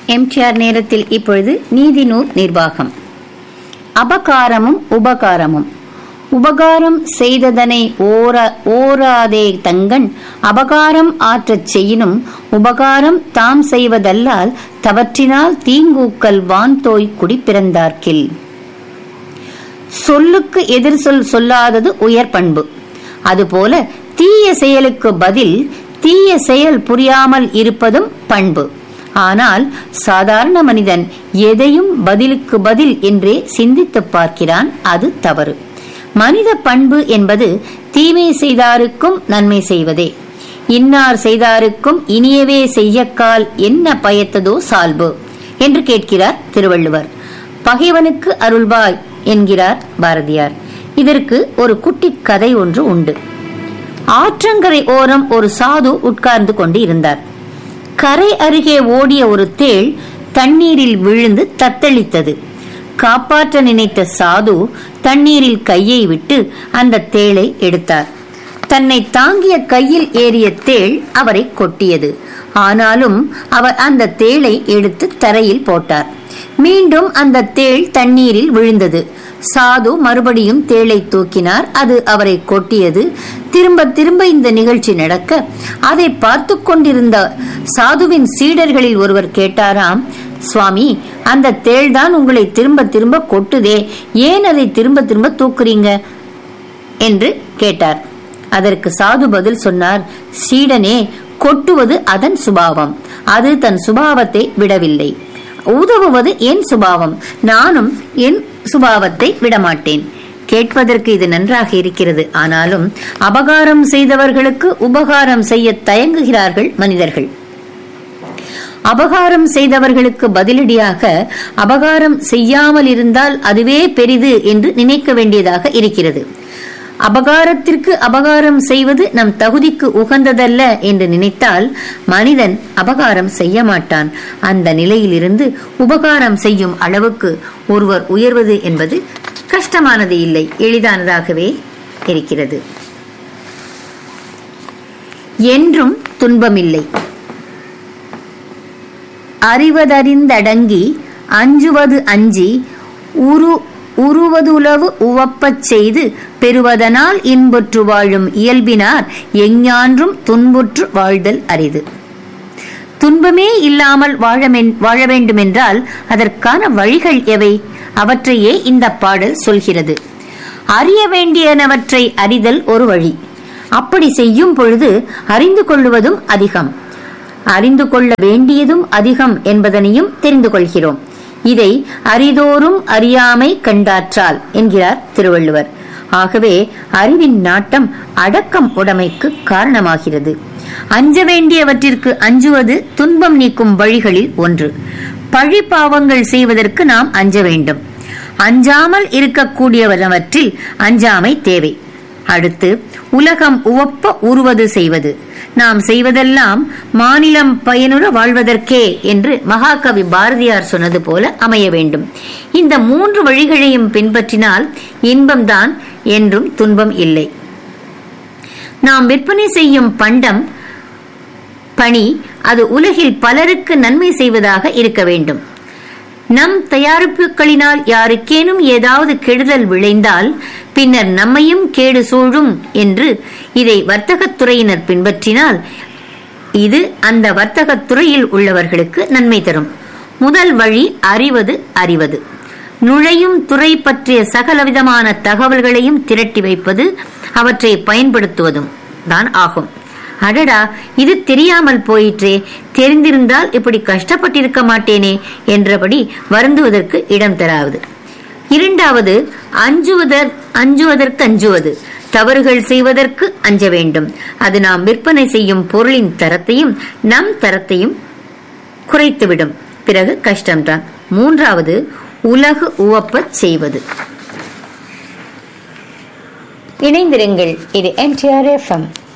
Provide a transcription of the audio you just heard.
MTR நேரத்தில் இப்பொழுது நீதிநூல் நிர்வாகம் அபகாரமும் உபகாரமும் உபகாரம் செய்ததனை ஓர ஓராதே தங்கன் அபகாரம் ஆற்றச் செய்யினும் உபகாரம் தாம் செய்வதல்லால் தவற்றினால் தீங்கூக்கல் வான்தோய் குடிப்பிறந்தார்க்கில் சொல்லுக்கு எதிர் சொல் சொல்லாதது உயர் பண்பு அதுபோல தீய செயலுக்கு பதில் தீய செயல் புரியாமல் இருப்பதும் பண்பு ஆனால் சாதாரண மனிதன் எதையும் பதிலுக்கு பதில் என்றே சிந்தித்துப் பார்க்கிறான் அது தவறு மனித பண்பு என்பது தீமை செய்தாருக்கும் நன்மை செய்வதே இன்னார் செய்தாருக்கும் இனியவே செய்யக்கால் என்ன பயத்ததோ சால்பு என்று கேட்கிறார் திருவள்ளுவர் பகைவனுக்கு அருள்வாய் என்கிறார் பாரதியார் இதற்கு ஒரு குட்டி கதை ஒன்று உண்டு ஆற்றங்கரை ஓரம் ஒரு சாது உட்கார்ந்து கொண்டு இருந்தார் கரை அருகே ஓடிய ஒரு தேள் தண்ணீரில் விழுந்து தத்தளித்தது காப்பாற்ற நினைத்த சாது தண்ணீரில் கையை விட்டு அந்த தேளை எடுத்தார் தன்னை தாங்கிய கையில் ஏறிய தேள் அவரை கொட்டியது ஆனாலும் அவர் அந்த தேளை எடுத்து தரையில் போட்டார் மீண்டும் அந்த தேள் தண்ணீரில் விழுந்தது சாது மறுபடியும் தேளை தூக்கினார் அது அவரை கொட்டியது திரும்ப திரும்ப இந்த நிகழ்ச்சி நடக்க அதை பார்த்து கொண்டிருந்த சாதுவின் சீடர்களில் ஒருவர் கேட்டாராம் சுவாமி அந்த தேள் தான் உங்களை திரும்ப திரும்ப கொட்டுதே ஏன் அதை திரும்ப திரும்ப தூக்குறீங்க என்று கேட்டார் அதற்கு சாது பதில் சொன்னார் சீடனே கொட்டுவது அதன் சுபாவம் அது தன் சுபாவத்தை விடவில்லை உதவுவது என் சுபாவம் நானும் என் சுபாவத்தை விடமாட்டேன் கேட்பதற்கு இது நன்றாக இருக்கிறது ஆனாலும் அபகாரம் செய்தவர்களுக்கு உபகாரம் செய்ய தயங்குகிறார்கள் மனிதர்கள் அபகாரம் செய்தவர்களுக்கு பதிலடியாக அபகாரம் செய்யாமல் இருந்தால் அதுவே பெரிது என்று நினைக்க வேண்டியதாக இருக்கிறது அபகாரத்திற்கு அபகாரம் செய்வது நம் தகுதிக்கு உகந்ததல்ல என்று நினைத்தால் மனிதன் அபகாரம் செய்ய மாட்டான் அந்த நிலையிலிருந்து உபகாரம் செய்யும் அளவுக்கு ஒருவர் உயர்வது என்பது கஷ்டமானது இல்லை எளிதானதாகவே இருக்கிறது என்றும் துன்பமில்லை அறிவதறிந்தடங்கி அஞ்சுவது அஞ்சி உரு உருவதுளவு உவப்பச் செய்து பெறுவதனால் இன்புற்று வாழும் இயல்பினார் எஞ்ஞான்றும் துன்புற்று வாழ்தல் அரிது துன்பமே இல்லாமல் வாழ வாழ வேண்டுமென்றால் அதற்கான வழிகள் எவை அவற்றையே இந்த பாடல் சொல்கிறது அறிய வேண்டியனவற்றை அறிதல் ஒரு வழி அப்படி செய்யும் பொழுது அறிந்து கொள்ளுவதும் அதிகம் அறிந்து கொள்ள வேண்டியதும் அதிகம் என்பதனையும் தெரிந்து கொள்கிறோம் இதை அரிதோறும் அறியாமை கண்டாற்றால் என்கிறார் திருவள்ளுவர் ஆகவே அறிவின் நாட்டம் அடக்கம் உடைமைக்கு காரணமாகிறது அஞ்ச வேண்டியவற்றிற்கு அஞ்சுவது துன்பம் நீக்கும் வழிகளில் ஒன்று பழி பாவங்கள் செய்வதற்கு நாம் அஞ்ச வேண்டும் அஞ்சாமல் இருக்கக்கூடியவனவற்றில் அஞ்சாமை தேவை அடுத்து உலகம் உவப்ப உருவது செய்வது நாம் செய்வதெல்லாம் மாநிலம் பயனுற வாழ்வதற்கே என்று மகாகவி பாரதியார் சொன்னது போல அமைய வேண்டும் இந்த மூன்று வழிகளையும் பின்பற்றினால் இன்பம்தான் என்றும் துன்பம் இல்லை நாம் விற்பனை செய்யும் பண்டம் பணி அது உலகில் பலருக்கு நன்மை செய்வதாக இருக்க வேண்டும் நம் தயாரிப்புகளினால் யாருக்கேனும் ஏதாவது கெடுதல் விளைந்தால் பின்னர் நம்மையும் கேடு சூழும் என்று இதை வர்த்தகத் துறையினர் பின்பற்றினால் இது அந்த வர்த்தகத் துறையில் உள்ளவர்களுக்கு நன்மை தரும் முதல் வழி அறிவது அறிவது நுழையும் துறை பற்றிய சகலவிதமான தகவல்களையும் திரட்டி வைப்பது அவற்றை பயன்படுத்துவதும் தான் ஆகும் அடடா இது தெரியாமல் போயிற்றே தெரிந்திருந்தால் இப்படி கஷ்டப்பட்டிருக்க மாட்டேனே என்றபடி வருந்துவதற்கு இடம் தராவது இரண்டாவது அஞ்சுவதற் அஞ்சுவதற்கு அஞ்சுவது தவறுகள் செய்வதற்கு அஞ்ச வேண்டும் அது நாம் விற்பனை செய்யும் பொருளின் தரத்தையும் நம் தரத்தையும் குறைத்துவிடும் பிறகு கஷ்டம்தான் மூன்றாவது உலகு உவப்பச் செய்வது இணைந்திருங்கள் இது எம்டிஆர் எஃப்எம்